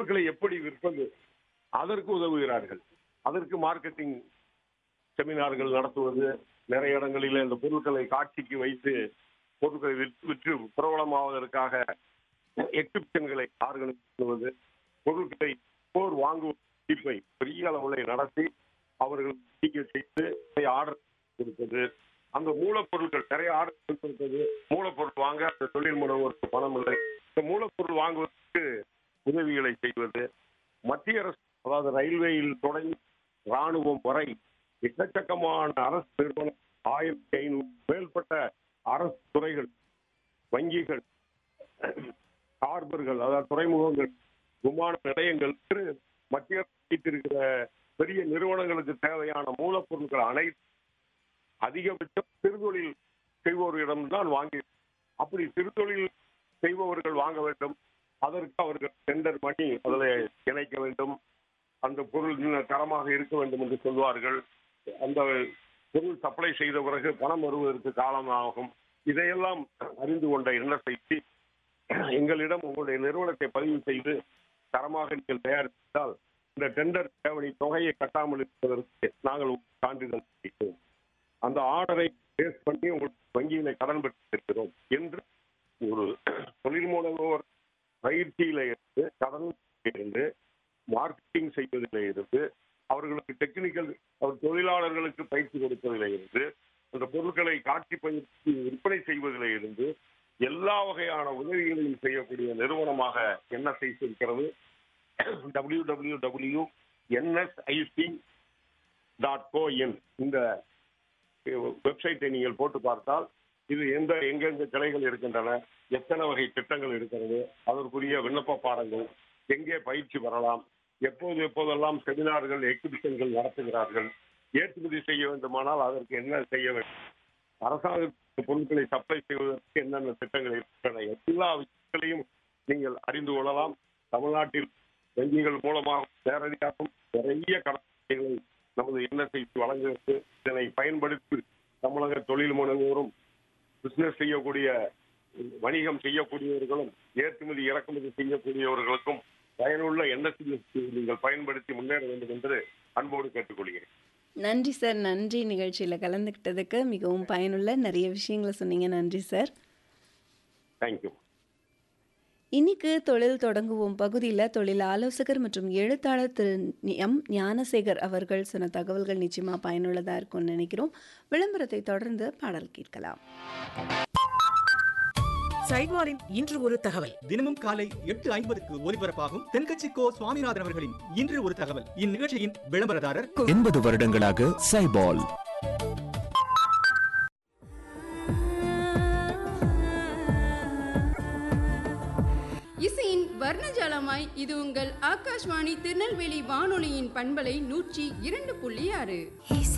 பொருட்களை எப்படி விற்பது அதற்கு உதவுகிறார்கள் அதற்கு மார்க்கெட்டிங் செமினார்கள் நடத்துவது நிறைய இடங்களில் இந்த பொருட்களை காட்சிக்கு வைத்து பொருட்களை விற்று விற்று பிரபலமாவதற்காக எக்ஸிபிஷன்களை ஆர்கனைஸ் பண்ணுவது பொருட்களை போர் வாங்குவதை பெரிய அளவில் நடத்தி அவர்கள் டிக்கெட் செய்து ஆர்டர் கொடுப்பது அந்த மூலப்பொருட்கள் நிறைய ஆர்டர் கொடுத்திருப்பது மூலப்பொருள் வாங்க அந்த தொழில் முனைவோருக்கு பணம் இல்லை இந்த மூலப்பொருள் வாங்குவதற்கு உதவிகளை செய்வது மத்திய அரசு அதாவது ரயில்வேயில் தொடங்கி ராணுவம் வரை எக்கச்சக்கமான அரசு நிறுவனம் ஆயிரத்தி ஐநூறு மேற்பட்ட அரசு துறைகள் வங்கிகள் ஹார்பர்கள் அதாவது துறைமுகங்கள் விமான நிலையங்கள் என்று மத்திய அரசு வைத்திருக்கிற பெரிய நிறுவனங்களுக்கு தேவையான மூலப்பொருட்கள் அனைத்து அதிகபட்சம் சிறுதொழில் செய்வோர்களிடம்தான் வாங்கி அப்படி சிறுதொழில் செய்பவர்கள் வாங்க வேண்டும் அதற்கு அவர்கள் டெண்டர் பண்ணி அதில் இணைக்க வேண்டும் அந்த பொருள் இன்னும் தரமாக இருக்க வேண்டும் என்று சொல்வார்கள் அந்த பொருள் சப்ளை செய்த பிறகு பணம் வருவதற்கு காலம் ஆகும் இதையெல்லாம் அறிந்து கொண்ட என்ன செய்தி எங்களிடம் உங்களுடைய நிறுவனத்தை பதிவு செய்து தரமாக நீங்கள் தயாரித்தால் இந்த டெண்டர் தேவனை தொகையை கட்டாமல் இருப்பதற்கு நாங்கள் சான்றிதழ் அளிக்கிறோம் அந்த ஆர்டரை பேஸ் பண்ணி உங்களுக்கு வங்கியில கடன் பெற்றிருக்கிறோம் என்று ஒரு தொழில் முனைவோர் பயிற்சியில இருந்து கடன் இருந்து மார்க்கெட்டிங் செய்வதில் இருந்து அவர்களுக்கு டெக்னிக்கல் அவர் தொழிலாளர்களுக்கு பயிற்சி கொடுப்பதில் இருந்து அந்த பொருட்களை காட்சி பயிற்சி விற்பனை செய்வதில் இருந்து எல்லா வகையான உதவிகளையும் செய்யக்கூடிய நிறுவனமாக என்எஸ்ஐ இருக்கிறது W W W NSIC dot co in இந்த வெப்சைட்டை நீங்கள் போட்டு பார்த்தால் இது எந்த எங்கெங்க கிளைகள் இருக்கின்றன எத்தனை வகை திட்டங்கள் இருக்கிறது அதற்குரிய விண்ணப்ப பாடங்கள் எங்கே பயிற்சி பெறலாம் எப்போது எப்போதெல்லாம் செமினார்கள் எக்ஸிபிஷன்கள் நடத்துகிறார்கள் ஏற்றுமதி செய்ய வேண்டுமானால் அதற்கு என்ன செய்ய வேண்டும் அரசாங்க பொருட்களை சப்ளை செய்வதற்கு என்னென்ன திட்டங்கள் இருக்கின்றன எல்லா விஷயங்களையும் நீங்கள் அறிந்து கொள்ளலாம் தமிழ்நாட்டில் வங்கிகள் மூலமாக நேரடியாகவும் நிறைய கடற்கரைகளை நமது எண்ணத்தை வழங்குகிறது இதனை பயன்படுத்தி தமிழக தொழில் முனைவோரும் பிசினஸ் செய்யக்கூடிய வணிகம் செய்யக்கூடியவர்களும் ஏற்றுமதி இறக்குமதி செய்யக்கூடியவர்களுக்கும் பயனுள்ள எண்ணத்தை நீங்கள் பயன்படுத்தி முன்னேற வேண்டும் என்று அன்போடு கேட்டுக்கொள்கிறேன் நன்றி சார் நன்றி நிகழ்ச்சியில் கலந்துக்கிட்டதுக்கு மிகவும் பயனுள்ள நிறைய விஷயங்களை சொன்னீங்க நன்றி சார் தேங்க்யூ இன்னைக்கு தொழில் தொடங்குவோம் பகுதியில் தொழில் ஆலோசகர் மற்றும் எழுத்தாளர் திரு எம் ஞானசேகர் அவர்கள் சொன்ன தகவல்கள் நிச்சயமாக பயனுள்ளதாக இருக்கும்னு நினைக்கிறோம் விளம்பரத்தை தொடர்ந்து பாடல் கேட்கலாம் சைட்வாரின் இன்று ஒரு தகவல் தினமும் காலை எட்டு ஐம்பதுக்கு ஒலிபரப்பாகும் தென்கட்சி கோ சுவாமிநாதன் அவர்களின் இன்று ஒரு தகவல் இந்நிகழ்ச்சியின் விளம்பரதாரர் எண்பது வருடங்களாக சைபால் இசையின் வர்ணஜாலமாய் இது உங்கள் ஆகாஷ்வாணி திருநெல்வேலி வானொலியின் பண்பலை நூற்றி இரண்டு புள்ளி ஆறு